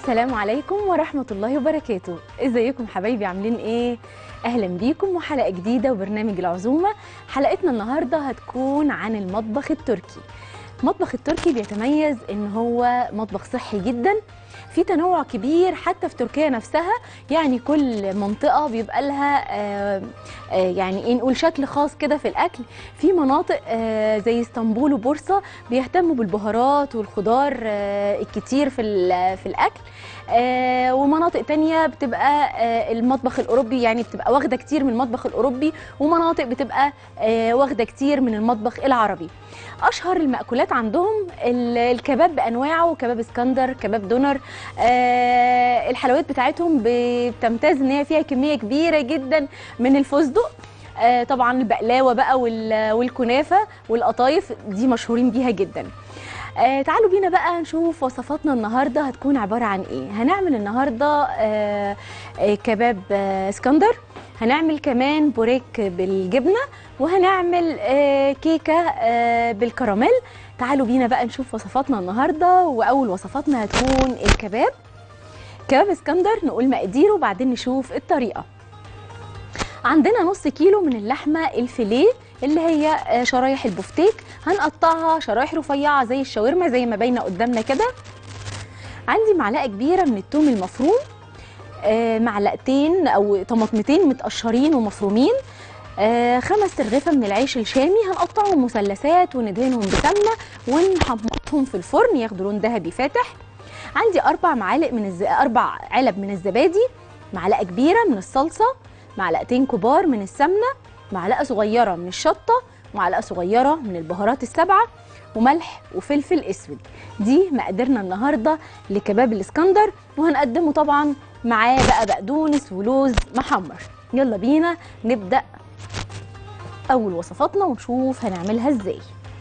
السلام عليكم ورحمة الله وبركاته ازيكم حبايبي عاملين ايه اهلا بيكم وحلقة جديدة وبرنامج العزومة حلقتنا النهاردة هتكون عن المطبخ التركي المطبخ التركي بيتميز ان هو مطبخ صحي جدا في تنوع كبير حتى في تركيا نفسها يعني كل منطقة بيبقى لها آه، آه، يعني ايه نقول شكل خاص كده في الأكل في مناطق آه، زي اسطنبول وبورصة بيهتموا بالبهارات والخضار آه، الكتير في ال- في الأكل آه، ومناطق تانية بتبقى آه، المطبخ الأوروبي يعني بتبقى واخدة كتير من المطبخ الأوروبي ومناطق بتبقى آه، واخدة كتير من المطبخ العربي اشهر المأكولات عندهم ال- الكباب بانواعه كباب اسكندر كباب دونر آه الحلويات بتاعتهم بتمتاز ان هي فيها كميه كبيره جدا من الفستق آه طبعا البقلاوه بقى وال- والكنافه والقطايف دي مشهورين بيها جدا آه تعالوا بينا بقى نشوف وصفاتنا النهارده هتكون عباره عن ايه هنعمل النهارده آه آه كباب آه اسكندر هنعمل كمان بوريك بالجبنه وهنعمل آه كيكه آه بالكراميل تعالوا بينا بقى نشوف وصفاتنا النهارده واول وصفاتنا هتكون الكباب كباب اسكندر نقول مقاديره وبعدين نشوف الطريقه عندنا نص كيلو من اللحمه الفيليه اللي هي آه، شرايح البفتيك هنقطعها شرايح رفيعه زي الشاورما زي ما باينه قدامنا كده عندي معلقه كبيره من الثوم المفروم آه، معلقتين او طماطمتين متقشرين ومفرومين آه، خمس ترغيفه من العيش الشامي هنقطعهم مثلثات وندهنهم بسمنه ونحمرهم في الفرن ياخدوا لون ذهبي فاتح عندي اربع معالق من الز... اربع علب من الزبادي معلقه كبيره من الصلصه معلقتين كبار من السمنه معلقه صغيره من الشطه معلقه صغيره من البهارات السبعه وملح وفلفل اسود دي مقاديرنا النهارده لكباب الاسكندر وهنقدمه طبعا معاه بقى بقدونس ولوز محمر يلا بينا نبدا اول وصفاتنا ونشوف هنعملها ازاي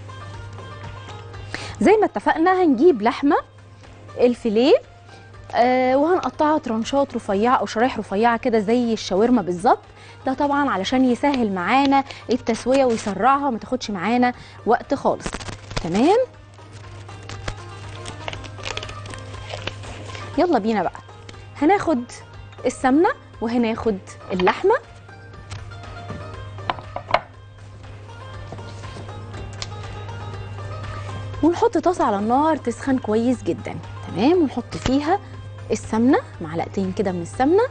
زي ما اتفقنا هنجيب لحمه الفيليه آه وهنقطعها ترانشات رفيعه او شرايح رفيعه كده زي الشاورما بالظبط ده طبعا علشان يسهل معانا التسويه ويسرعها وما تاخدش معانا وقت خالص تمام يلا بينا بقى هناخد السمنه وهناخد اللحمه ونحط طاسه على النار تسخن كويس جدا تمام ونحط فيها السمنه معلقتين كده من السمنه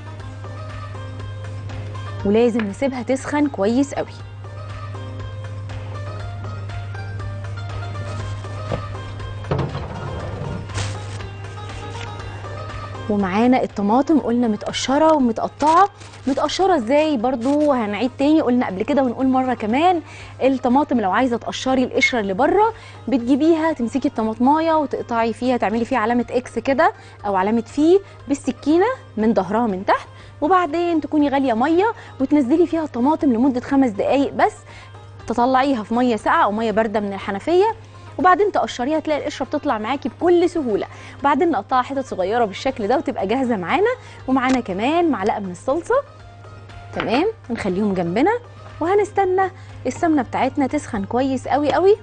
ولازم نسيبها تسخن كويس قوي ومعانا الطماطم قلنا متقشره ومتقطعه متقشره ازاي برضو هنعيد تاني قلنا قبل كده ونقول مره كمان الطماطم لو عايزه تقشري القشره اللي بره بتجيبيها تمسكي الطماطمايه وتقطعي فيها تعملي فيها علامه اكس كده او علامه في بالسكينه من ظهرها من تحت وبعدين تكوني غاليه ميه وتنزلي فيها الطماطم لمده خمس دقائق بس تطلعيها في ميه ساقعه او ميه بارده من الحنفيه وبعدين تقشريها تلاقي القشره بتطلع معاكي بكل سهوله بعدين نقطعها حتت صغيره بالشكل ده وتبقى جاهزه معانا ومعانا كمان معلقه من الصلصه تمام نخليهم جنبنا وهنستنى السمنه بتاعتنا تسخن كويس قوي قوي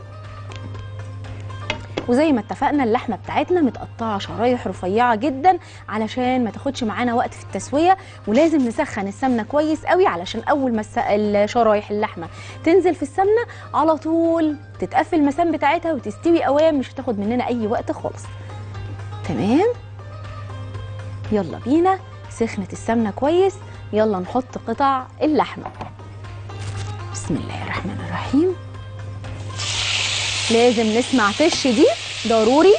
وزي ما اتفقنا اللحمه بتاعتنا متقطعه شرايح رفيعه جدا علشان ما تاخدش معانا وقت في التسويه ولازم نسخن السمنه كويس قوي علشان اول ما الس- الشرايح اللحمه تنزل في السمنه على طول تتقفل المسام بتاعتها وتستوي قوام مش هتاخد مننا اي وقت خالص تمام يلا بينا سخنت السمنه كويس يلا نحط قطع اللحمه بسم الله الرحمن الرحيم لازم نسمع تش دي ضروري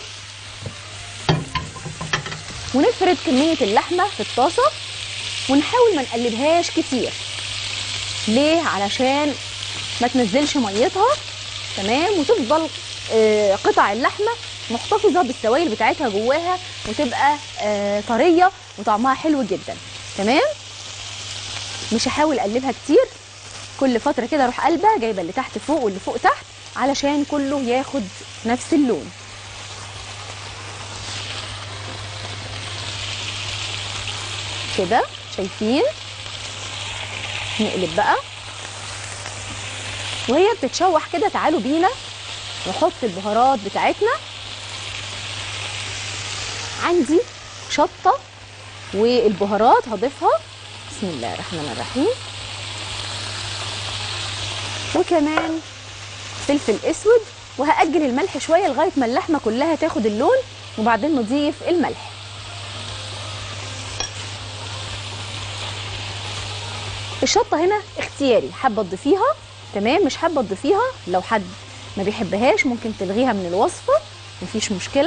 ونفرد كمية اللحمة في الطاسة ونحاول ما نقلبهاش كتير ليه؟ علشان ما تنزلش ميتها تمام وتفضل آه، قطع اللحمة محتفظة بالسوائل بتاعتها جواها وتبقى آه، طرية وطعمها حلو جدا تمام؟ مش هحاول اقلبها كتير كل فترة كده اروح قلبة جايبة اللي تحت فوق واللي فوق تحت علشان كله ياخد نفس اللون كده شايفين نقلب بقى وهي بتتشوح كده تعالوا بينا نحط البهارات بتاعتنا عندي شطه والبهارات هضيفها بسم الله الرحمن الرحيم وكمان فلفل اسود وهاجل الملح شويه لغايه ما اللحمه كلها تاخد اللون وبعدين نضيف الملح الشطه هنا اختياري حابه تضيفيها تمام مش حابه تضيفيها لو حد ما بيحبهاش ممكن تلغيها من الوصفه مفيش مشكله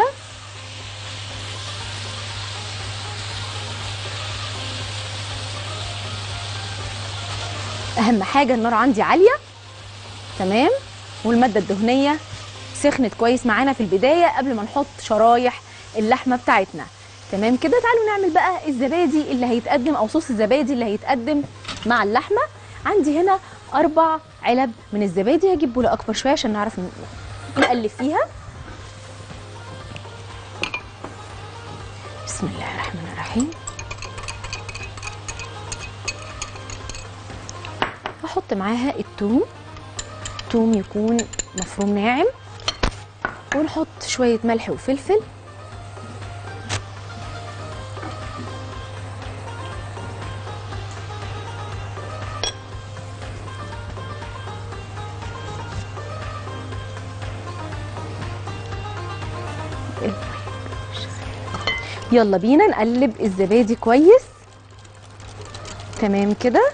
اهم حاجه النار عندي عاليه تمام والماده الدهنيه سخنت كويس معانا في البدايه قبل ما نحط شرايح اللحمه بتاعتنا تمام كده تعالوا نعمل بقى الزبادي اللي هيتقدم او صوص الزبادي اللي هيتقدم مع اللحمه عندي هنا اربع علب من الزبادي هجيب بوله اكبر شويه عشان نعرف ن- نقلب فيها بسم الله الرحمن الرحيم هحط معاها التوم توم يكون مفروم ناعم ونحط شوية ملح وفلفل يلا بينا نقلب الزبادي كويس تمام كده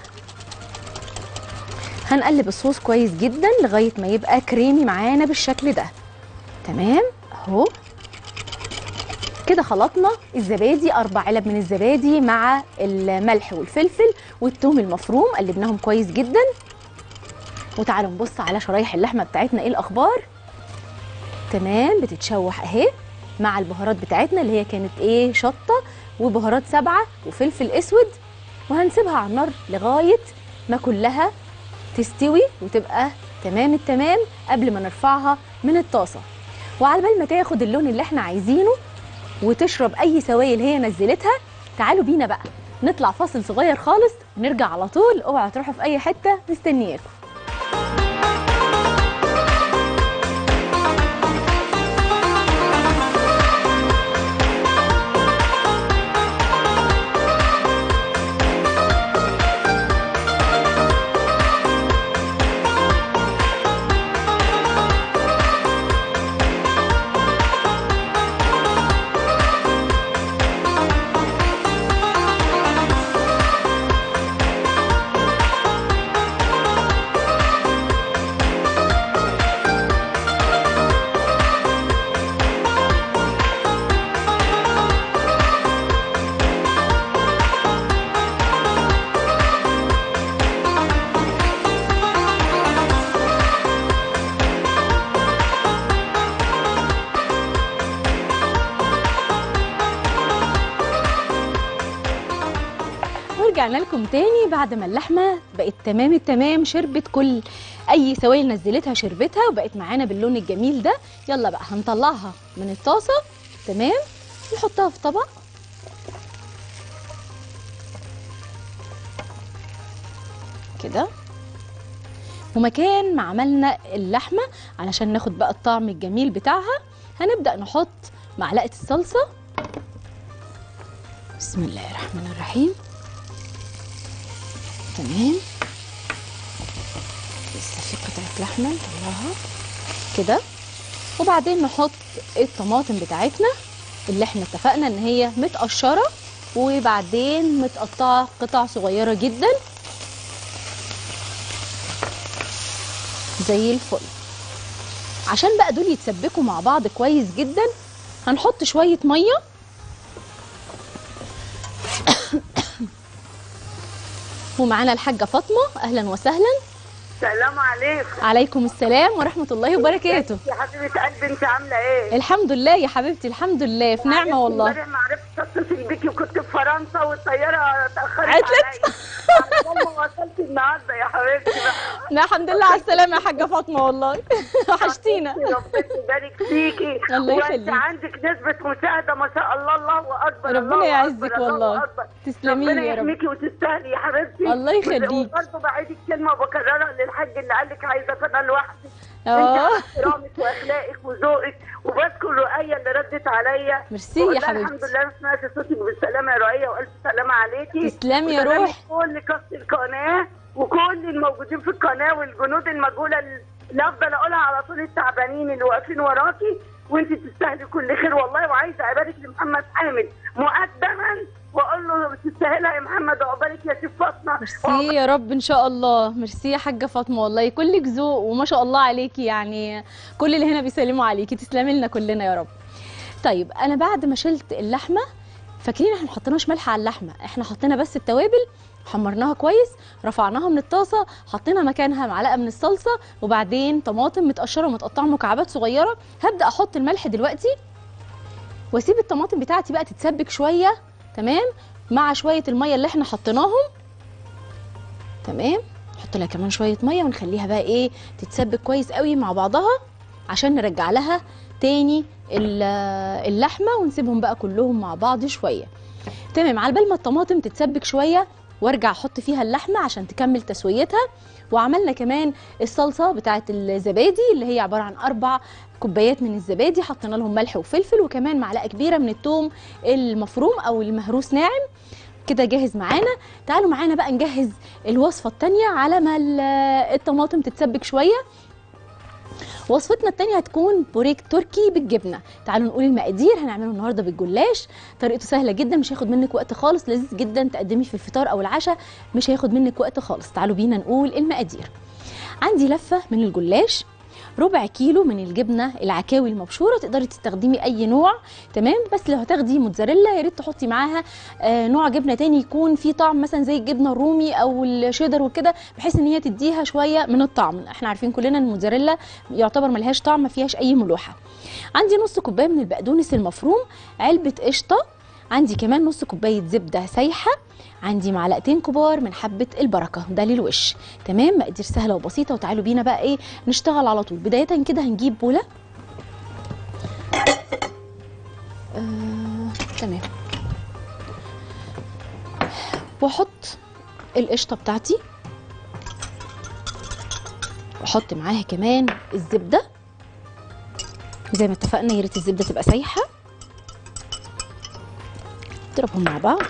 هنقلب الصوص كويس جدا لغايه ما يبقى كريمي معانا بالشكل ده تمام اهو كده خلطنا الزبادي اربع علب من الزبادي مع الملح والفلفل والثوم المفروم قلبناهم كويس جدا وتعالوا نبص على شرايح اللحمه بتاعتنا ايه الاخبار تمام بتتشوح اهي مع البهارات بتاعتنا اللي هي كانت ايه شطه وبهارات سبعه وفلفل اسود وهنسيبها على النار لغايه ما كلها تستوي وتبقى تمام التمام قبل ما نرفعها من الطاسه وعلى بال ما تاخد اللون اللي احنا عايزينه وتشرب اي سوائل هي نزلتها تعالوا بينا بقى نطلع فاصل صغير خالص ونرجع على طول اوعوا تروحوا في اي حته مستنياكم ورجعنا لكم تاني بعد ما اللحمه بقت تمام التمام شربت كل اي سوائل نزلتها شربتها وبقت معانا باللون الجميل ده يلا بقى هنطلعها من الطاسه تمام نحطها في طبق كده ومكان ما عملنا اللحمه علشان ناخد بقى الطعم الجميل بتاعها هنبدا نحط معلقه الصلصه بسم الله الرحمن الرحيم تمام لسه في قطعة لحمة نطلعها كده وبعدين نحط الطماطم بتاعتنا اللي احنا اتفقنا ان هي متقشرة وبعدين متقطعة قطع صغيرة جدا زي الفل عشان بقى دول يتسبكوا مع بعض كويس جدا هنحط شوية مية ومعانا الحاجة فاطمة أهلا وسهلا السلام عليكم عليكم السلام ورحمة الله وبركاته يا حبيبه قلبي انت عامله ايه؟ الحمد لله يا حبيبتي الحمد لله في نعمة والله امبارح ما عرفتش اتصل بيكي وكنت في فرنسا والطياره اتاخرت عطلت؟ عليا لما وصلت النهارده يا حبيبتي بقى لا الحمد لله على السلامة يا حاجة فاطمة والله وحشتينا ربنا يبارك فيكي الله وانت يخليك. عندك نسبه مشاهده ما شاء الله الله اكبر ربنا الله يعزك أكبر، والله. الله أكبر. تسلمي لي ربنا يا رب. يحميكي وتستاهلي يا حبيبتي الله يخليك. وبرضه بعيد الكلمه وبكررها للحاج اللي قال لك عايزه انا لوحدي انت اه على احترامك واخلاقك وذوقك وبشكر رؤية اللي ردت عليا ميرسي بقول يا لها الحمد حبيبتي لله سمعت صوتك بالسلامة يا رؤية والف سلامة عليكي تسلمي يا وسلام روح كل كاست القناة وكل الموجودين في القناة والجنود المجهولة اللي افضل اقولها على طول التعبانين اللي واقفين وراكي وانت تستاهلي كل خير والله وعايزه ابارك لمحمد حامد مقدما واقول له تستاهلها يا محمد وعقبالك يا سيف فاطمه ميرسي يا رب ان شاء الله ميرسي يا حاجه فاطمه والله كلك ذوق وما شاء الله عليكي يعني كل اللي هنا بيسلموا عليكي تسلمي لنا كلنا يا رب طيب انا بعد ما شلت اللحمه فاكرين احنا ما حطيناش ملح على اللحمه احنا حطينا بس التوابل حمرناها كويس رفعناها من الطاسه حطينا مكانها معلقه من الصلصه وبعدين طماطم متقشره ومتقطعه مكعبات صغيره هبدا احط الملح دلوقتي واسيب الطماطم بتاعتي بقى تتسبك شويه تمام مع شويه الميه اللي احنا حطيناهم تمام نحط لها كمان شويه ميه ونخليها بقى ايه تتسبك كويس قوي مع بعضها عشان نرجع لها تاني ال- اللحمه ونسيبهم بقى كلهم مع بعض شويه تمام على بال ما الطماطم تتسبك شويه وارجع احط فيها اللحمه عشان تكمل تسويتها وعملنا كمان الصلصه بتاعه الزبادي اللي هي عباره عن اربع كوبايات من الزبادي حطينا لهم ملح وفلفل وكمان معلقه كبيره من الثوم المفروم او المهروس ناعم كده جاهز معانا تعالوا معانا بقى نجهز الوصفه الثانيه على ما ال- الطماطم تتسبك شويه وصفتنا التانية هتكون بوريك تركي بالجبنة تعالوا نقول المقادير هنعمله النهاردة بالجلاش طريقته سهلة جدا مش هياخد منك وقت خالص لذيذ جدا تقدميه في الفطار أو العشاء مش هياخد منك وقت خالص تعالوا بينا نقول المقادير عندي لفة من الجلاش ربع كيلو من الجبنه العكاوي المبشوره تقدري تستخدمي اي نوع تمام بس لو هتاخدي موتزاريلا يا ريت تحطي معاها آه نوع جبنه تاني يكون فيه طعم مثلا زي الجبنه الرومي او الشيدر وكده بحيث ان هي تديها شويه من الطعم احنا عارفين كلنا ان الموتزاريلا يعتبر ملهاش طعم ما فيهاش اي ملوحه عندي نص كوبايه من البقدونس المفروم علبه قشطه عندي كمان نص كوبايه زبده سايحه عندي معلقتين كبار من حبه البركه ده للوش تمام مقادير سهله وبسيطه وتعالوا بينا بقى ايه نشتغل على طول بدايه كده هنجيب بوله آه، تمام واحط القشطه بتاعتي واحط معاها كمان الزبده زي ما اتفقنا يا ريت الزبده تبقى سايحه نضربهم مع بعض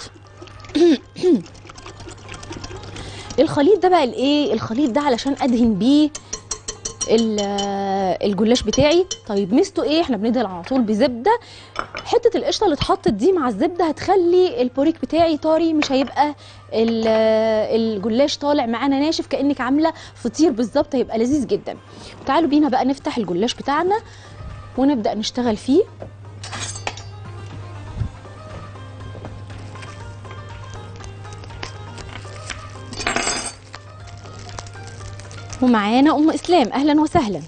الخليط ده بقى الايه الخليط ده علشان ادهن بيه ال- الجلاش بتاعي طيب ميزته ايه احنا بندهن على طول بزبده حته القشطه اللي اتحطت دي مع الزبده هتخلي البوريك بتاعي طري مش هيبقى ال- الجلاش طالع معانا ناشف كانك عامله فطير بالظبط هيبقى لذيذ جدا تعالوا بينا بقى نفتح الجلاش بتاعنا ونبدا نشتغل فيه ومعانا ام اسلام اهلا وسهلا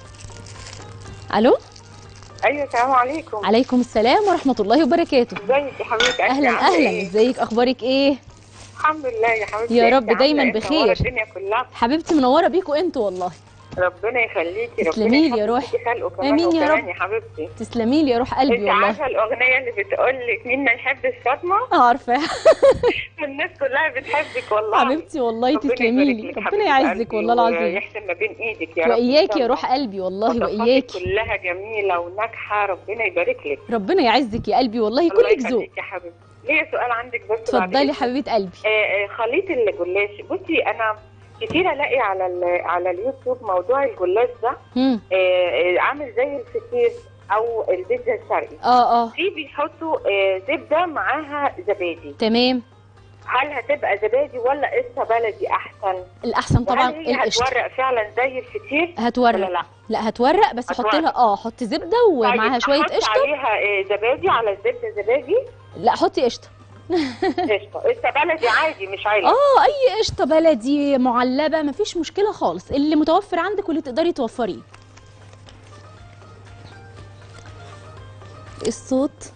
الو ايوه السلام عليكم عليكم السلام ورحمه الله وبركاته ازيك يا حبيبتي اهلا عاملة اهلا إيه؟ ازيك اخبارك ايه الحمد لله يا حبيبتي يا أنت رب عاملة دايماً إيه؟ بخير. منورة الدنيا كلها حبيبتي منوره بيكوا انتوا والله ربنا يخليكي تسلمي لي ربنا يا روحي. يحفظك خلقه كمان آمين يا وكمان رب. يا حبيبتي تسلمي لي يا روح قلبي انت والله عارفه الاغنيه اللي بتقول لك مين ما يحبش فاطمه عارفه الناس كلها بتحبك والله حبيبتي والله ربنا تسلمي يبارك لي لك ربنا حبيبة يعزك قلبي والله العظيم ويحسن ما بين ايدك يا رب إن واياكي شاء يا روح الله. قلبي والله وصفاتك واياكي كلها جميله وناجحه ربنا يبارك لك ربنا يعزك يا قلبي والله الله كلك ذوق يخليك يا حبيبتي ليا سؤال عندك بس بعد اتفضلي إذنك. حبيبه قلبي آه، آه، خليط الجلاش بصي انا كتير الاقي على ال- على اليوتيوب موضوع الجلاش ده امم آه، آه، عامل زي الفطير او البيتزا الشرقي اه اه في بيحطوا آه، زبده معاها زبادي تمام هل هتبقى زبادي ولا قشطه بلدي احسن الاحسن طبعا وهل هي القشطه هتورق فعلا زي الفطير ولا هتورق لا لا هتورق بس حط هتورق. لها اه حط زبده ومعاها طيب، شويه أحط قشطه عليها آه، زبادي على الزبده زبادي لا حطي قشطه قشطه قشطه بلدي عادي مش علب اه اي قشطه بلدي معلبه مفيش مشكله خالص اللي متوفر عندك واللي تقدري توفريه الصوت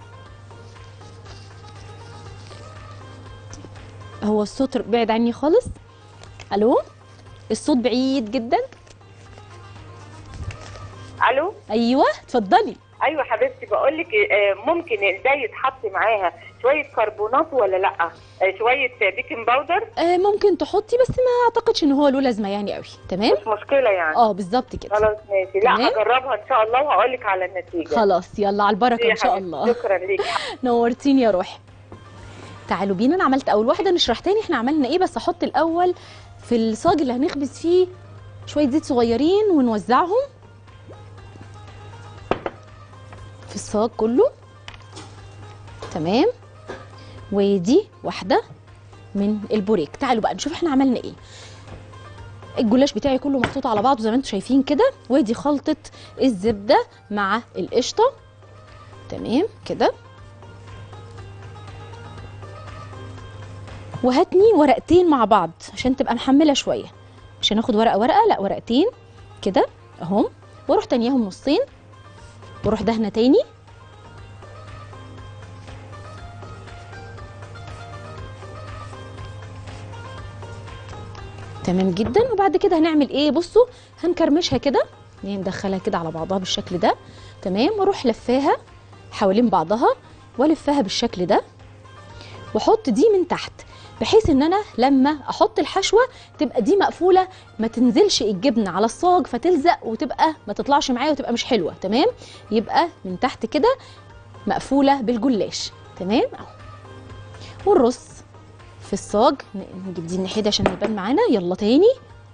هو الصوت بعد عني خالص الو الصوت بعيد جدا الو ايوه اتفضلي ايوه حبيبتي بقول لك ممكن ده يتحط معاها شويه كربونات ولا لا آه، شويه بيكنج باودر آه ممكن تحطي بس ما اعتقدش ان هو له لازمه يعني قوي تمام مش مشكله يعني اه بالظبط كده خلاص ماشي تمام. لا هجربها ان شاء الله وهقول لك على النتيجه خلاص يلا على البركه يا ان شاء حبيبتي، الله شكرا ليك نورتيني يا روحي تعالوا بينا انا عملت اول واحده نشرح تاني احنا عملنا ايه بس احط الاول في الصاج اللي هنخبز فيه شويه زيت صغيرين ونوزعهم في الصاج كله تمام ودي واحده من البوريك تعالوا بقى نشوف احنا عملنا ايه الجلاش بتاعي كله محطوط على بعضه زي ما انتم شايفين كده ودي خلطه الزبده مع القشطه تمام كده وهاتني ورقتين مع بعض عشان تبقى محمله شويه مش هناخد ورقه ورقه لا ورقتين كده اهم واروح تانياهم نصين واروح دهنه تاني تمام جدا وبعد كده هنعمل ايه بصوا هنكرمشها كده يعني ندخلها كده على بعضها بالشكل ده تمام واروح لفاها حوالين بعضها والفها بالشكل ده واحط دي من تحت بحيث ان انا لما احط الحشوه تبقى دي مقفوله ما تنزلش الجبنه على الصاج فتلزق وتبقى ما تطلعش معايا وتبقى مش حلوه تمام يبقى من تحت كده مقفوله بالجلاش تمام اهو والرز في الصاج ن- نجيب دي الناحيه دي عشان يبان معانا يلا تاني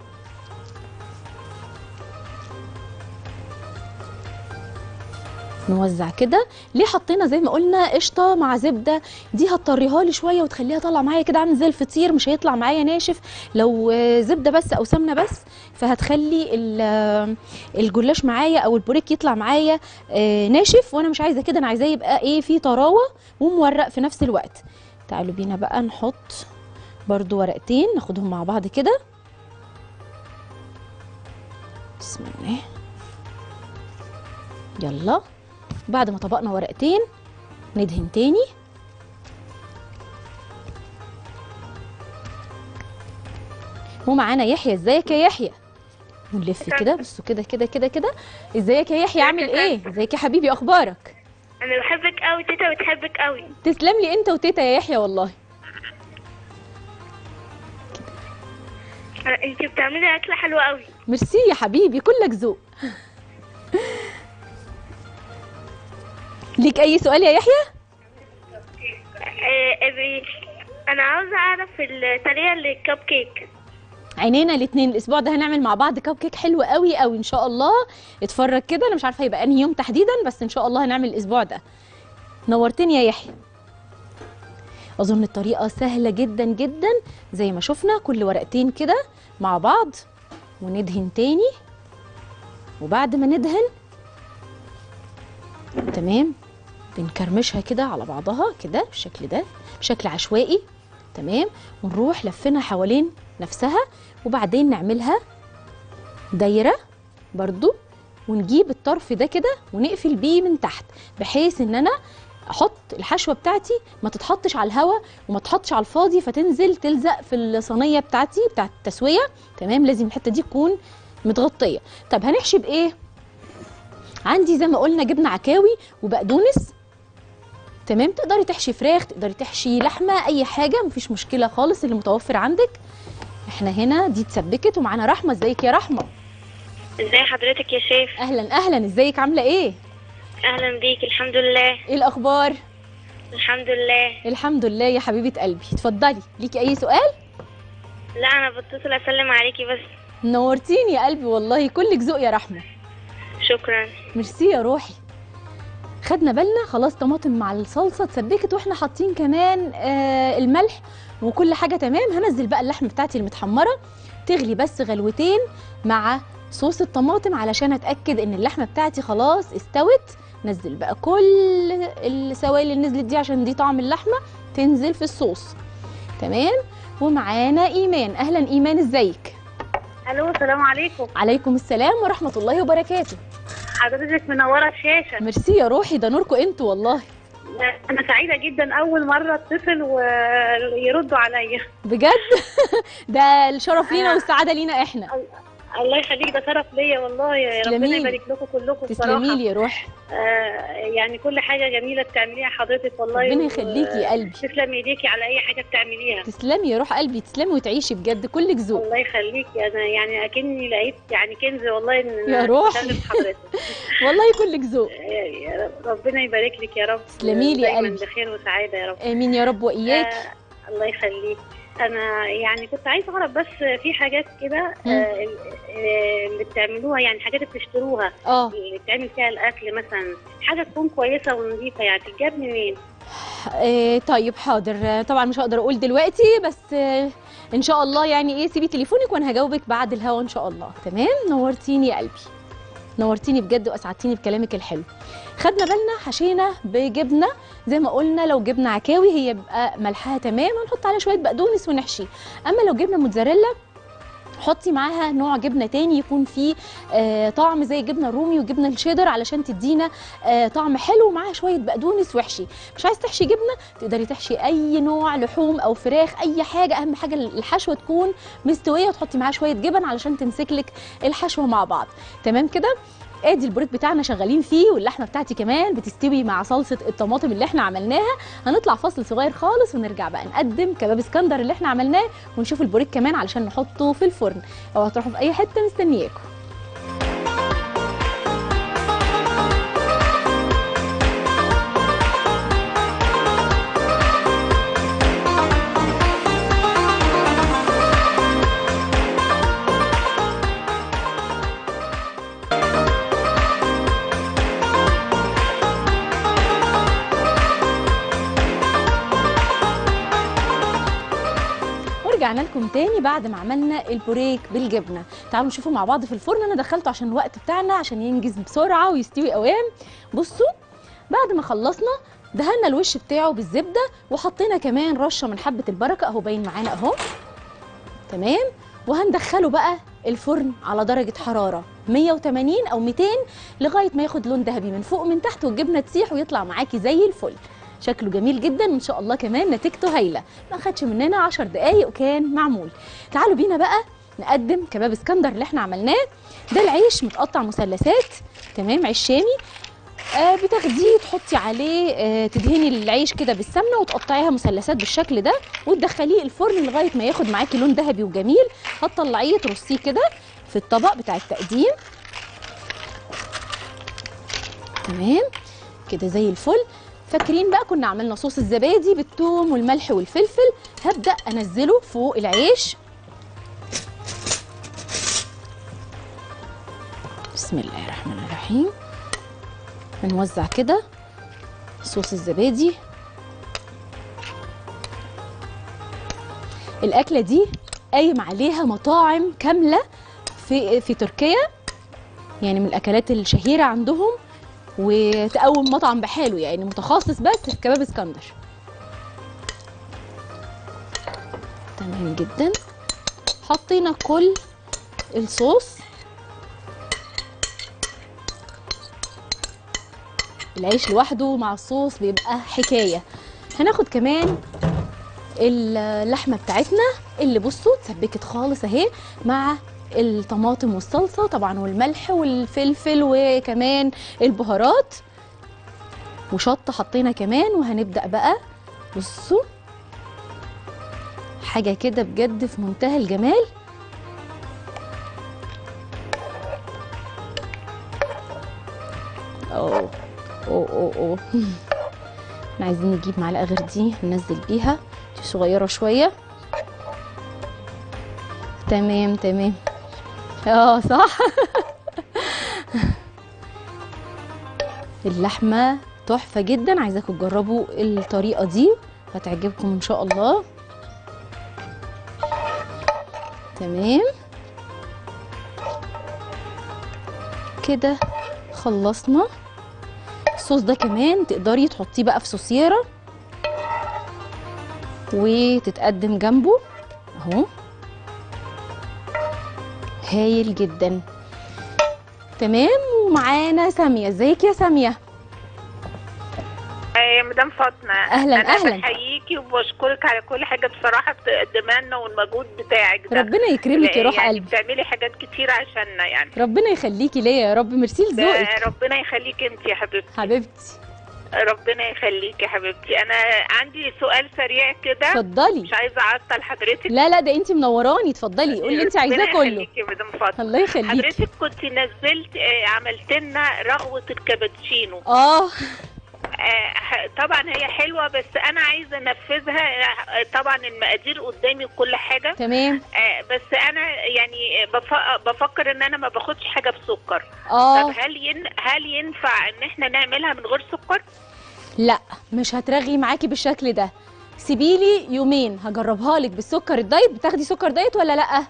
نوزع كده ليه حطينا زي ما قلنا قشطه مع زبده دي هتطريها لي شويه وتخليها طالعه معايا كده عامل زي الفطير مش هيطلع معايا ناشف لو آه، زبده بس او سمنه بس فهتخلي ال- آه، الجلاش معايا او البوريك يطلع معايا آه، ناشف وانا مش عايزه كده انا عايزاه يبقى ايه فيه طراوه ومورق في نفس الوقت تعالوا بينا بقى نحط برضو ورقتين ناخدهم مع بعض كده بسم الله يلا بعد ما طبقنا ورقتين ندهن تاني ومعانا يحيى ازيك يا يحيى ونلف كده بصوا كده كده كده كده ازيك يا يحيى عامل ايه ازيك يا حبيبي اخبارك انا بحبك قوي تيتا بتحبك قوي تسلم لي انت وتيتا يا يحيى والله انت بتعملي اكله حلوه قوي ميرسي يا حبيبي كلك ذوق ليك اي سؤال يا يحيى آه، بي- انا عاوزه اعرف الطريقه للكب كيك عينينا الاثنين الاسبوع ده هنعمل مع بعض كب كيك حلو قوي قوي ان شاء الله اتفرج كده انا مش عارفه هيبقى انهي يوم تحديدا بس ان شاء الله هنعمل الاسبوع ده نورتني يا يحيى اظن الطريقه سهله جدا جدا زي ما شفنا كل ورقتين كده مع بعض وندهن تاني وبعد ما ندهن تمام بنكرمشها كده على بعضها كده بالشكل ده بشكل عشوائي تمام ونروح لفينها حوالين نفسها وبعدين نعملها دايره برضو ونجيب الطرف ده كده ونقفل بيه من تحت بحيث ان انا احط الحشوه بتاعتي ما تتحطش على الهواء وما تحطش على الفاضي فتنزل تلزق في الصينيه بتاعتي بتاعت التسويه تمام لازم الحته دي تكون متغطيه طب هنحشي بايه عندي زي ما قلنا جبنه عكاوي وبقدونس تمام تقدري تحشي فراخ تقدري تحشي لحمه اي حاجه مفيش مشكله خالص اللي متوفر عندك احنا هنا دي اتسبكت ومعانا رحمه ازيك يا رحمه ازي حضرتك يا شيف اهلا اهلا ازيك عامله ايه اهلا بيك الحمد لله ايه الاخبار الحمد لله الحمد لله يا حبيبه قلبي اتفضلي ليكي اي سؤال لا انا بتصل اسلم عليكي بس نورتيني يا قلبي والله كلك ذوق يا رحمه شكرا ميرسي يا روحي خدنا بالنا خلاص طماطم مع الصلصه اتسبكت واحنا حاطين كمان آه الملح وكل حاجه تمام هنزل بقى اللحمه بتاعتي المتحمره تغلي بس غلوتين مع صوص الطماطم علشان اتاكد ان اللحمه بتاعتي خلاص استوت نزل بقى كل السوائل اللي نزلت دي عشان دي طعم اللحمه تنزل في الصوص تمام ومعانا ايمان اهلا ايمان ازيك الو السلام عليكم عليكم السلام ورحمه الله وبركاته حضرتك منوره الشاشه ميرسي يا روحي ده نوركم انتوا والله انا سعيده جدا اول مره اتصل ويردوا عليا بجد ده الشرف لينا والسعاده لينا احنا الله يخليك ده شرف ليا والله يا تسلمي ربنا لي. يبارك لكم كلكم تسلمي بصراحه لي يا روح آه يعني كل حاجه جميله بتعمليها حضرتك والله ربنا و- يخليكي يا قلبي تسلم ايديكي على اي حاجه بتعمليها تسلمي يا روح قلبي تسلمي وتعيشي بجد كلك ذوق الله يخليكي انا يعني اكني لقيت يعني كنز والله ان يا أنا روحي. أكلم حضرتك والله كلك ذوق آه، يا رب- ربنا يبارك لك يا رب تسلمي لي يا دايما قلبي. بخير وسعاده يا رب امين يا رب واياك آه الله يخليك انا يعني كنت عايزه اعرف بس في حاجات كده مم. آه ال- آه، اللي بتعملوها يعني حاجات اللي بتشتروها اه اللي بتعمل فيها الاكل مثلا حاجه تكون كويسه ونظيفه يعني تتجاب منين آه، طيب حاضر آه، طبعا مش هقدر اقول دلوقتي بس آه، ان شاء الله يعني ايه سيبي تليفونك وانا هجاوبك بعد الهوا ان شاء الله تمام نورتيني يا قلبي نورتيني بجد واسعدتيني بكلامك الحلو خدنا بالنا حشينا بجبنه زي ما قلنا لو جبنه عكاوي هي بقى ملحها تمام هنحط عليها شويه بقدونس ونحشي اما لو جبنه موتزاريلا حطي معاها نوع جبنه تاني يكون فيه آه طعم زي الجبنه الرومي وجبنه الشيدر علشان تدينا آه طعم حلو ومعاها شويه بقدونس وحشي مش عايز تحشي جبنه تقدري تحشي اي نوع لحوم او فراخ اي حاجه اهم حاجه الحشوه تكون مستويه وتحطي معاها شويه جبن علشان تمسك لك الحشوه مع بعض تمام كده ادي البوريك بتاعنا شغالين فيه واللحمه بتاعتي كمان بتستوي مع صلصه الطماطم اللي احنا عملناها هنطلع فاصل صغير خالص ونرجع بقى نقدم كباب اسكندر اللي احنا عملناه ونشوف البوريك كمان علشان نحطه في الفرن او هتروحوا في اي حته مستنياكم ورجعنا لكم تاني بعد ما عملنا البوريك بالجبنه تعالوا نشوفه مع بعض في الفرن انا دخلته عشان الوقت بتاعنا عشان ينجز بسرعه ويستوي قوام بصوا بعد ما خلصنا دهنا الوش بتاعه بالزبده وحطينا كمان رشه من حبه البركه اهو باين معانا اهو تمام وهندخله بقى الفرن على درجه حراره 180 او 200 لغايه ما ياخد لون ذهبي من فوق ومن تحت والجبنه تسيح ويطلع معاكي زي الفل شكله جميل جدا وان شاء الله كمان نتيجته هايله ما خدش مننا 10 دقايق وكان معمول تعالوا بينا بقى نقدم كباب اسكندر اللي احنا عملناه ده العيش متقطع مثلثات تمام عيش شامي آه بتاخديه تحطي عليه آه تدهني العيش كده بالسمنه وتقطعيها مثلثات بالشكل ده وتدخليه الفرن لغايه ما ياخد معاكي لون ذهبي وجميل هتطلعيه ترصيه كده في الطبق بتاع التقديم تمام كده زي الفل فاكرين بقى كنا عملنا صوص الزبادي بالثوم والملح والفلفل هبدا انزله فوق العيش بسم الله الرحمن الرحيم هنوزع كده صوص الزبادي الاكله دي قايم عليها مطاعم كامله في في تركيا يعني من الاكلات الشهيره عندهم وتقوم مطعم بحاله يعني متخصص بس في كباب اسكندر تمام جدا حطينا كل الصوص العيش لوحده مع الصوص بيبقى حكايه هناخد كمان اللحمه بتاعتنا اللي بصوا اتسبكت خالص اهي مع الطماطم والصلصه طبعا والملح والفلفل وكمان البهارات وشطه حطينا كمان وهنبدا بقى بصوا حاجه كده بجد في منتهى الجمال اوه اوه اوه اوه احنا عايزين نجيب معلقه غير دي ننزل بيها دي صغيره شويه تمام تمام اه صح اللحمه تحفه جدا عايزاكم تجربوا الطريقه دي هتعجبكم ان شاء الله تمام كده خلصنا الصوص ده كمان تقدري تحطيه بقى في صوصيره وتتقدم جنبه اهو هايل جدا تمام ومعانا ساميه ازيك يا ساميه يا مدام فاطمه أهلاً، انا أهلاً. بحييكي وبشكرك على كل حاجه بصراحه بتقدمها لنا والمجهود بتاعك ده ربنا يكرمك يا روح يعني قلبي بتعملي حاجات كتير عشاننا يعني ربنا يخليكي ليا يا رب ميرسي ده لذوقك ربنا يخليك انت يا حبيبتي حبيبتي ربنا يخليك يا حبيبتي انا عندي سؤال سريع كده اتفضلي مش عايزه اعطل حضرتك لا لا ده انت منوراني اتفضلي قولي اللي انت عايزاه ربنا كله يخليك يا مدام فاطمه الله يخليكي حضرتك كنت نزلت آه، عملت لنا رغوه الكابتشينو اه آه، طبعا هي حلوه بس انا عايزه انفذها آه، طبعا المقادير قدامي وكل حاجه تمام آه، بس انا يعني بف- بفكر ان انا ما باخدش حاجه بسكر اه طب هل ين... هل ينفع ان احنا نعملها من غير سكر لا مش هترغي معاكي بالشكل ده سيبيلي يومين هجربها لك بالسكر الدايت بتاخدي سكر دايت ولا لا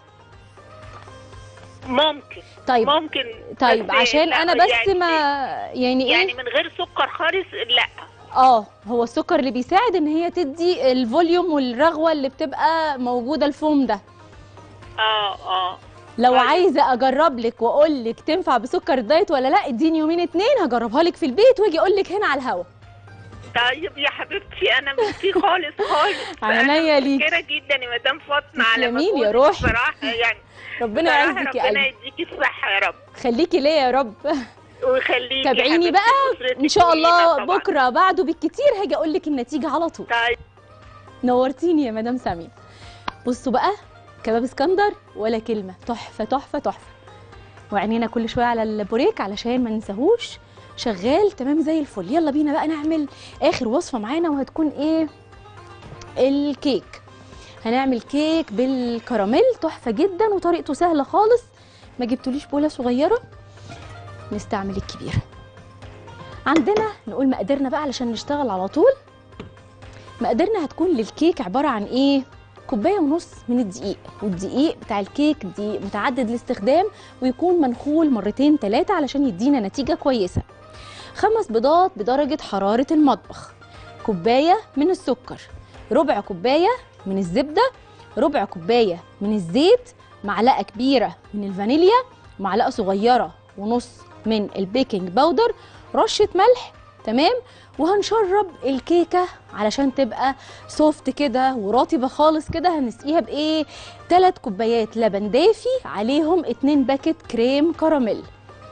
ممكن طيب ممكن طيب بس عشان لا، انا بس يعني ما يعني ايه يعني من غير سكر خالص لا اه هو السكر اللي بيساعد ان هي تدي الفوليوم والرغوه اللي بتبقى موجوده الفوم ده اه اه لو طيب. عايزه اجرب لك واقول لك تنفع بسكر الدايت ولا لا اديني يومين اتنين هجربها لك في البيت واجي اقول لك هنا على الهوا طيب يا حبيبتي انا ميرسي خالص خالص عينيا أنا ليك. متشكرة جدا يا مدام فاطمه على تسلميلي يا مجهودك روحي. بصراحه يعني ربنا بصراحة يعزك يا ربنا قلبي يديكي الصحه يا رب خليكي ليا يا رب ويخليكي تابعيني حبيبتي بقى لأسرتك ان شاء ولينا الله طبعاً. بكره بعده بالكتير هاجي اقول لك النتيجه على طول طيب نورتيني يا مدام ساميه بصوا بقى كباب اسكندر ولا كلمه تحفه تحفه تحفه وعينينا كل شويه على البوريك علشان ما ننساهوش شغال تمام زي الفل يلا بينا بقى نعمل اخر وصفه معانا وهتكون ايه الكيك هنعمل كيك بالكراميل تحفه جدا وطريقته سهله خالص ما جبتوليش بوله صغيره نستعمل الكبيره عندنا نقول مقاديرنا بقى علشان نشتغل على طول مقاديرنا هتكون للكيك عباره عن ايه كوبايه ونص من الدقيق والدقيق بتاع الكيك دي متعدد الاستخدام ويكون منخول مرتين ثلاثه علشان يدينا نتيجه كويسه خمس بيضات بدرجه حراره المطبخ كوبايه من السكر ربع كوبايه من الزبده ربع كوبايه من الزيت معلقه كبيره من الفانيليا معلقه صغيره ونص من البيكنج باودر رشه ملح تمام وهنشرب الكيكه علشان تبقى سوفت كده ورطبه خالص كده هنسقيها بايه 3 كوبايات لبن دافي عليهم 2 باكت كريم كراميل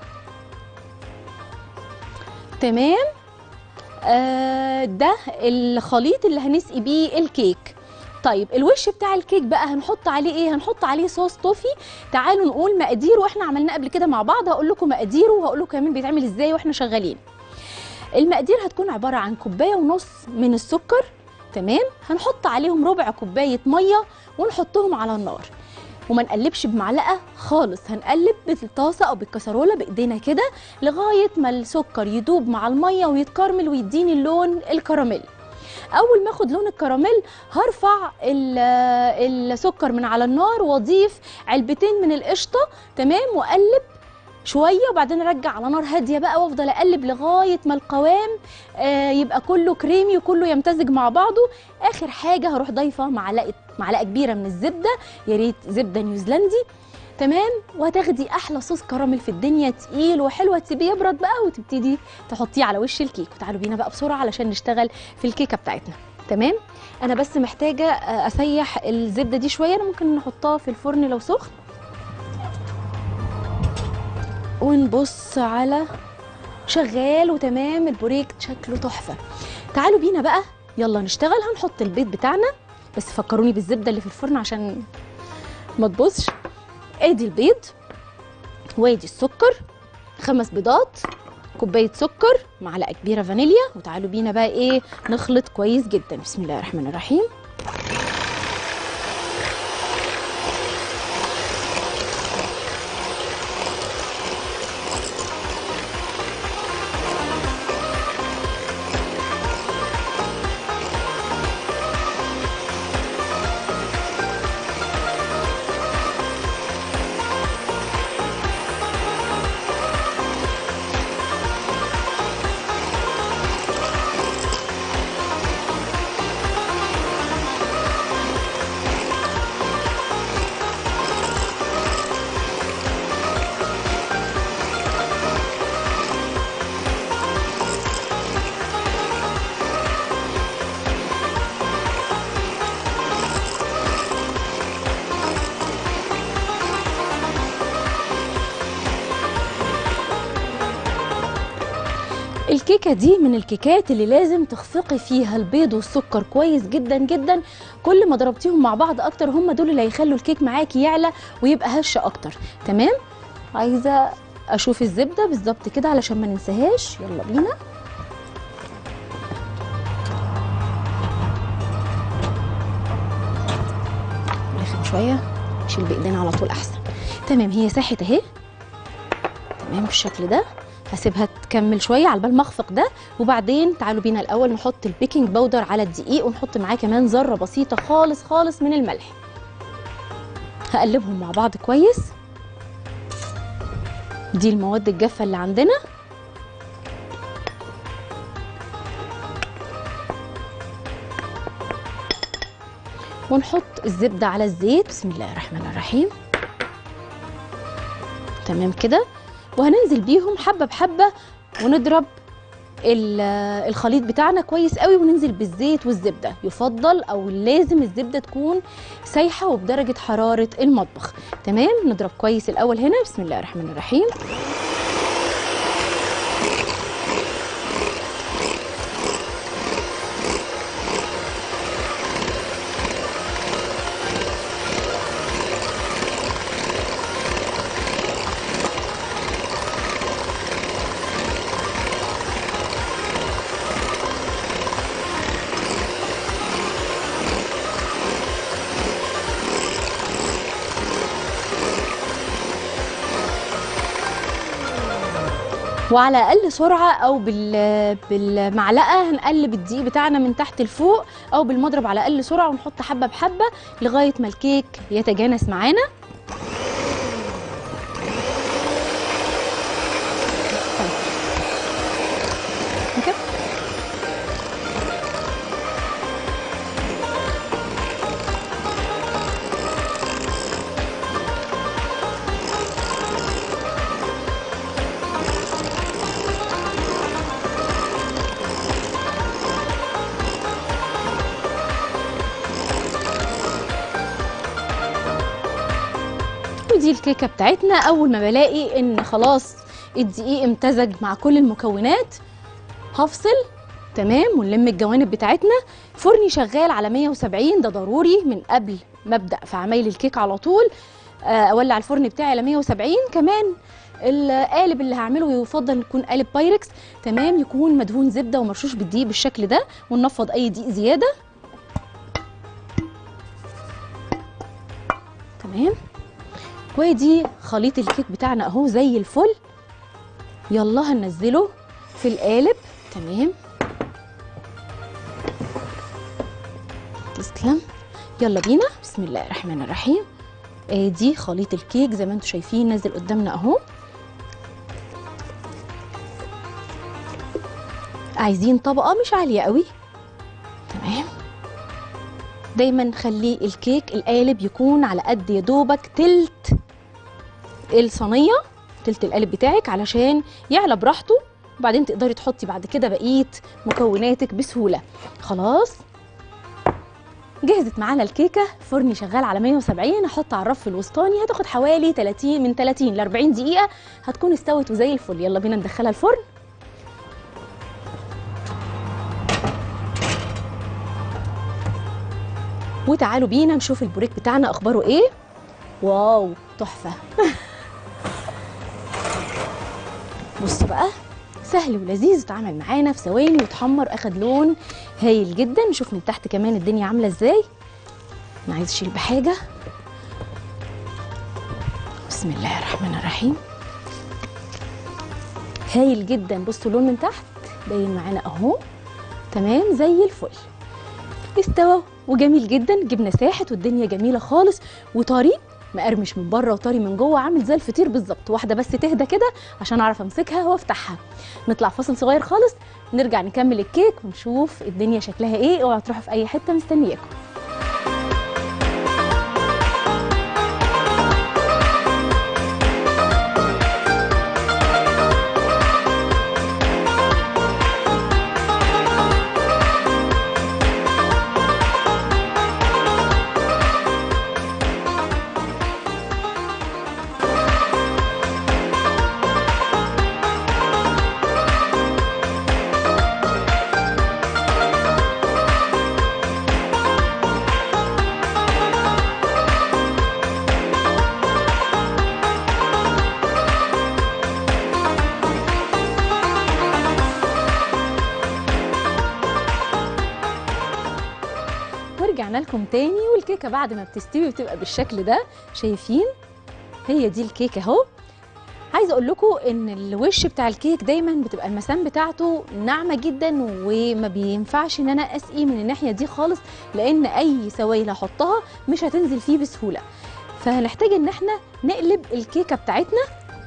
تمام آه ده الخليط اللي هنسقي بيه الكيك طيب الوش بتاع الكيك بقى هنحط عليه ايه هنحط عليه صوص توفي تعالوا نقول مقاديره واحنا عملناه قبل كده مع بعض هقول لكم مقاديره وهقول لكم كمان بيتعمل ازاي واحنا شغالين المقادير هتكون عباره عن كوبايه ونص من السكر تمام هنحط عليهم ربع كوبايه ميه ونحطهم على النار وما نقلبش بمعلقه خالص هنقلب بالطاسه او بالكسرونه بايدينا كده لغايه ما السكر يدوب مع الميه ويتكرمل ويديني اللون الكراميل اول ما اخد لون الكراميل هرفع ال- السكر من على النار واضيف علبتين من القشطه تمام واقلب شويه وبعدين ارجع على نار هاديه بقى وافضل اقلب لغايه ما القوام آه يبقى كله كريمي وكله يمتزج مع بعضه اخر حاجه هروح ضايفه معلقه معلقه كبيره من الزبده يا ريت زبده نيوزيلندي تمام وهتاخدي احلى صوص كراميل في الدنيا تقيل وحلو هتسيبيه يبرد بقى وتبتدي تحطيه على وش الكيك وتعالوا بينا بقى بسرعه علشان نشتغل في الكيكه بتاعتنا تمام انا بس محتاجه آه، اسيح الزبده دي شويه انا ممكن نحطها في الفرن لو سخن ونبص على شغال وتمام البوريك شكله تحفه تعالوا بينا بقى يلا نشتغل هنحط البيض بتاعنا بس فكروني بالزبده اللي في الفرن عشان ما تبصش ادي البيض وادي السكر خمس بيضات كوبايه سكر معلقه كبيره فانيليا وتعالوا بينا بقى ايه نخلط كويس جدا بسم الله الرحمن الرحيم الكيكه دي من الكيكات اللي لازم تخفقي فيها البيض والسكر كويس جدا جدا كل ما ضربتيهم مع بعض اكتر هم دول اللي هيخلوا الكيك معاكي يعلى ويبقى هش اكتر تمام عايزه اشوف الزبده بالظبط كده علشان ما ننساهاش يلا بينا رخم شويه نشيل بايدينا على طول احسن تمام هي ساحت اهي تمام بالشكل ده هسيبها تكمل شويه على بال ما اخفق ده وبعدين تعالوا بينا الاول نحط البيكنج باودر على الدقيق ونحط معاه كمان ذره بسيطه خالص خالص من الملح هقلبهم مع بعض كويس دي المواد الجافه اللي عندنا ونحط الزبده على الزيت بسم الله الرحمن الرحيم تمام كده وهننزل بيهم حبه بحبه ونضرب ال- الخليط بتاعنا كويس قوي وننزل بالزيت والزبده يفضل او لازم الزبده تكون سايحه وبدرجه حراره المطبخ تمام نضرب كويس الاول هنا بسم الله الرحمن الرحيم وعلى اقل سرعه او بال بالمعلقه هنقلب الدقيق بتاعنا من تحت لفوق او بالمضرب على اقل سرعه ونحط حبه بحبه لغايه ما الكيك يتجانس معانا كده ودي الكيكه بتاعتنا اول ما بلاقي ان خلاص الدقيق امتزج مع كل المكونات هفصل تمام ونلم الجوانب بتاعتنا فرني شغال على 170 ده ضروري من قبل ما ابدا في عمايل الكيك على طول آه، اولع الفرن بتاعي على 170 كمان القالب اللي هعمله يفضل يكون قالب بايركس تمام يكون مدهون زبده ومرشوش بالدقيق بالشكل ده وننفض اي دقيق زياده تمام وادي خليط الكيك بتاعنا اهو زي الفل يلا هننزله في القالب تمام تسلم يلا بينا بسم الله الرحمن الرحيم ادي خليط الكيك زي ما انتم شايفين نازل قدامنا اهو عايزين طبقه مش عاليه قوي تمام دايما خلي الكيك القالب يكون على قد يا دوبك تلت الصينيه تلت القالب بتاعك علشان يعلى براحته وبعدين تقدري تحطي بعد كده بقيه مكوناتك بسهوله خلاص جهزت معانا الكيكه فرني شغال على 170 احط على الرف الوسطاني هتاخد حوالي 30 من 30 ل 40 دقيقه هتكون استوت وزي الفل يلا بينا ندخلها الفرن وتعالوا بينا نشوف البوريك بتاعنا اخباره ايه واو تحفه بصوا بقى سهل ولذيذ اتعمل معانا في ثواني واتحمر اخد لون هايل جدا نشوف من تحت كمان الدنيا عامله ازاي انا عايز اشيل بحاجه بسم الله الرحمن الرحيم هايل جدا بصوا اللون من تحت باين معانا اهو تمام زي الفل استوى وجميل جدا جبنه ساحت والدنيا جميله خالص وطري مقرمش من بره وطري من جوه عامل زي الفطير بالظبط واحده بس تهدى كده عشان اعرف امسكها وافتحها نطلع فاصل صغير خالص نرجع نكمل الكيك ونشوف الدنيا شكلها ايه اوعوا تروحوا في اي حته مستنياكم لكم تاني والكيكه بعد ما بتستوي بتبقى بالشكل ده شايفين هي دي الكيكه اهو عايزه اقول لكم ان الوش بتاع الكيك دايما بتبقى المسام بتاعته ناعمه جدا وما بينفعش ان انا اسقي من الناحيه دي خالص لان اي سوائل هحطها مش هتنزل فيه بسهوله فهنحتاج ان احنا نقلب الكيكه بتاعتنا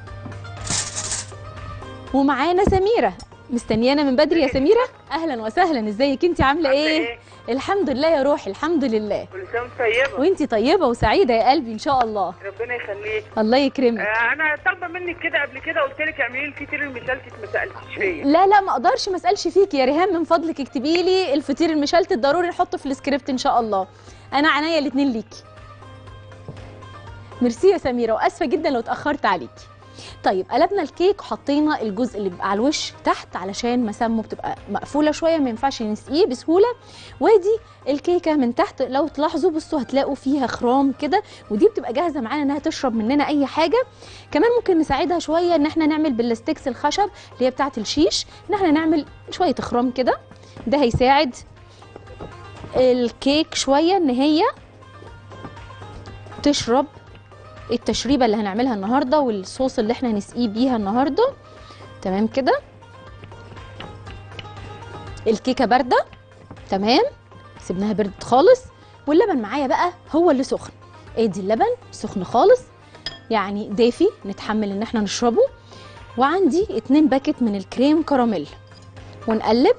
ومعانا سميره مستنيانا من بدري يا سميره اهلا وسهلا ازيك انت عامله ايه الحمد لله يا روحي الحمد لله كل سنه وانت طيبه وانت طيبه وسعيده يا قلبي ان شاء الله ربنا يخليك الله يكرمك آه، انا طالبه منك كده قبل كده قلت لك اعملي لي الفطير المشلتت ما سالتيش فيا لا لا ما اقدرش ما اسالش فيك يا ريهام من فضلك اكتبي لي الفطير المشلتت ضروري نحطه في السكريبت ان شاء الله انا عينيا الاثنين ليكي ميرسي يا سميره واسفه جدا لو اتاخرت عليكي طيب قلبنا الكيك وحطينا الجزء اللي بيبقى على الوش تحت علشان مسامه بتبقى مقفوله شويه ما ينفعش نسقيه بسهوله وادي الكيكه من تحت لو تلاحظوا بصوا هتلاقوا فيها خرام كده ودي بتبقى جاهزه معانا انها تشرب مننا اي حاجه كمان ممكن نساعدها شويه ان احنا نعمل بالستيكس الخشب اللي هي بتاعه الشيش ان احنا نعمل شويه خرام كده ده هيساعد الكيك شويه ان هي تشرب التشريبه اللي هنعملها النهارده والصوص اللي احنا هنسقيه بيها النهارده تمام كده الكيكه بارده تمام سيبناها بردت خالص واللبن معايا بقى هو اللي سخن ادي اللبن سخن خالص يعني دافي نتحمل ان احنا نشربه وعندي اتنين باكت من الكريم كراميل ونقلب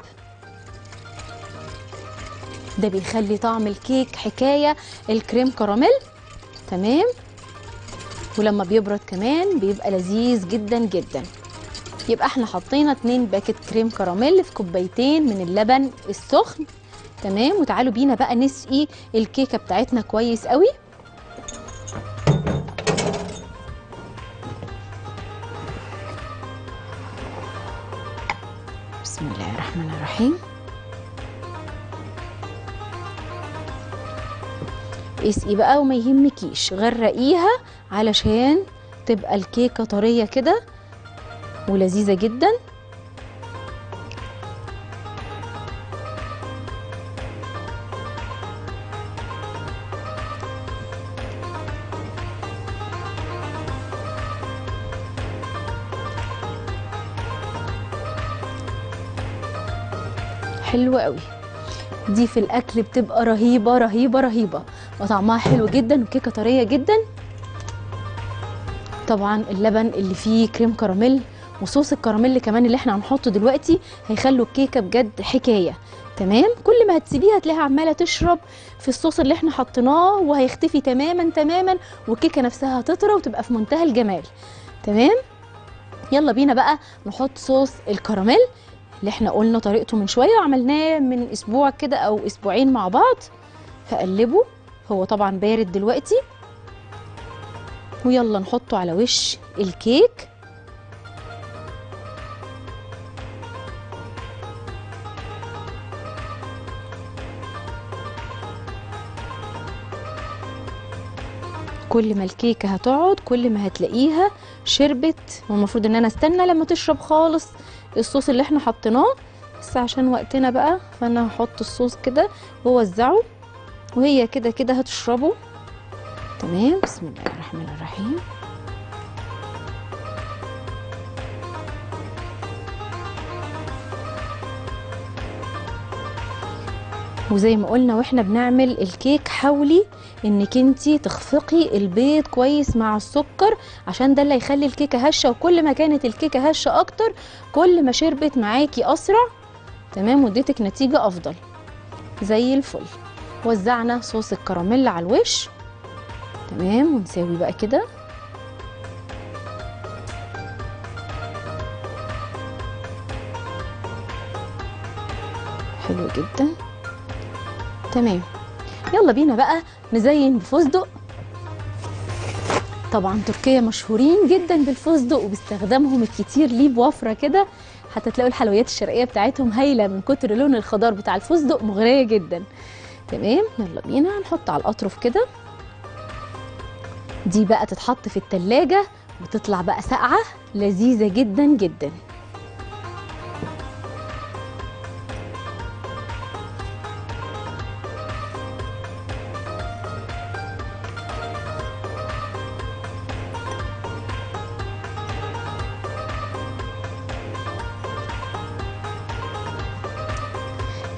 ده بيخلي طعم الكيك حكايه الكريم كراميل تمام ولما بيبرد كمان بيبقى لذيذ جدا جدا يبقى احنا حطينا اتنين باكت كريم كراميل في كوبايتين من اللبن السخن تمام وتعالوا بينا بقى نسقي الكيكه بتاعتنا كويس قوي بسم الله الرحمن الرحيم اسقي بقى وما يهمكيش غرقيها علشان تبقى الكيكه طريه كده ولذيذه جدا حلوه قوي دي في الاكل بتبقى رهيبه رهيبه رهيبه وطعمها حلو جدا وكيكه طريه جدا طبعا اللبن اللي فيه كريم كراميل وصوص الكراميل كمان اللي احنا هنحطه دلوقتي هيخلوا الكيكه بجد حكايه تمام كل ما هتسيبيها هتلاقيها عماله تشرب في الصوص اللي احنا حطيناه وهيختفي تماما تماما والكيكه نفسها هتطرى وتبقى في منتهى الجمال تمام يلا بينا بقى نحط صوص الكراميل اللي احنا قلنا طريقته من شويه وعملناه من اسبوع كده او اسبوعين مع بعض هقلبه هو طبعا بارد دلوقتي ويلا نحطه على وش الكيك كل ما الكيكه هتقعد كل ما هتلاقيها شربت والمفروض ان انا استنى لما تشرب خالص الصوص اللي احنا حطيناه بس عشان وقتنا بقى فانا هحط الصوص كده واوزعه وهي كده كده هتشربه تمام بسم الله الرحمن الرحيم وزي ما قلنا واحنا بنعمل الكيك حاولي انك انتي تخفقي البيض كويس مع السكر عشان ده اللي هيخلي الكيكه هشه وكل ما كانت الكيكه هشه اكتر كل ما شربت معاكي اسرع تمام واديتك نتيجه افضل زي الفل وزعنا صوص الكراميل على الوش تمام ونساوي بقى كده حلو جدا تمام يلا بينا بقى نزين بفستق طبعا تركيا مشهورين جدا بالفستق وباستخدامهم الكتير ليه بوفره كده حتى تلاقوا الحلويات الشرقيه بتاعتهم هايله من كتر لون الخضار بتاع الفستق مغريه جدا تمام يلا بينا نحط على الاطرف كده دي بقى تتحط في التلاجة وتطلع بقى ساقعة لذيذة جدا جدا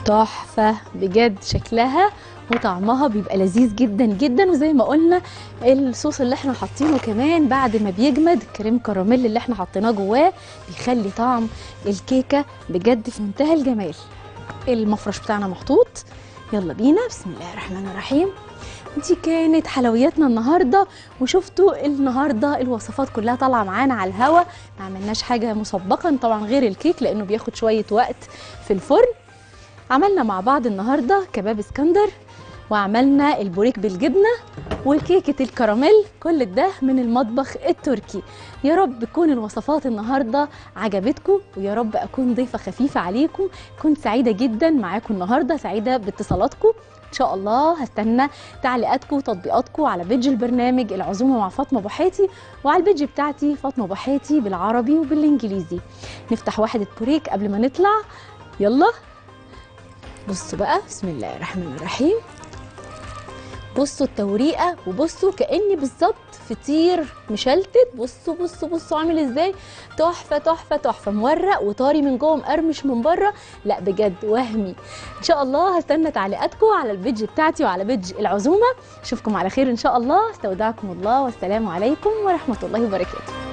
تحفة بجد شكلها وطعمها بيبقى لذيذ جدا جدا وزي ما قلنا الصوص اللي احنا حاطينه كمان بعد ما بيجمد الكريم كراميل اللي احنا حطيناه جواه بيخلي طعم الكيكة بجد في منتهى الجمال المفرش بتاعنا محطوط يلا بينا بسم الله الرحمن الرحيم دي كانت حلوياتنا النهارده وشفتوا النهارده الوصفات كلها طالعه معانا على الهوا ما عملناش حاجه مسبقا طبعا غير الكيك لانه بياخد شويه وقت في الفرن عملنا مع بعض النهارده كباب اسكندر وعملنا البوريك بالجبنه وكيكه الكراميل كل ده من المطبخ التركي يا رب تكون الوصفات النهارده عجبتكم ويا رب اكون ضيفه خفيفه عليكم كنت سعيده جدا معاكم النهارده سعيده باتصالاتكم ان شاء الله هستنى تعليقاتكم وتطبيقاتكم على بيج البرنامج العزومه مع فاطمه بوحاتي وعلى البيج بتاعتي فاطمه بوحاتي بالعربي وبالانجليزي نفتح واحده بوريك قبل ما نطلع يلا بصوا بقى بسم الله الرحمن الرحيم بصوا التوريقه وبصوا كاني بالظبط فطير مشلتت بصوا بصوا بصوا عامل ازاي تحفه تحفه تحفه مورق وطري من جوه مقرمش من بره لا بجد وهمي ان شاء الله هستنى تعليقاتكم على البيج بتاعتي وعلى بيج العزومه اشوفكم على خير ان شاء الله استودعكم الله والسلام عليكم ورحمه الله وبركاته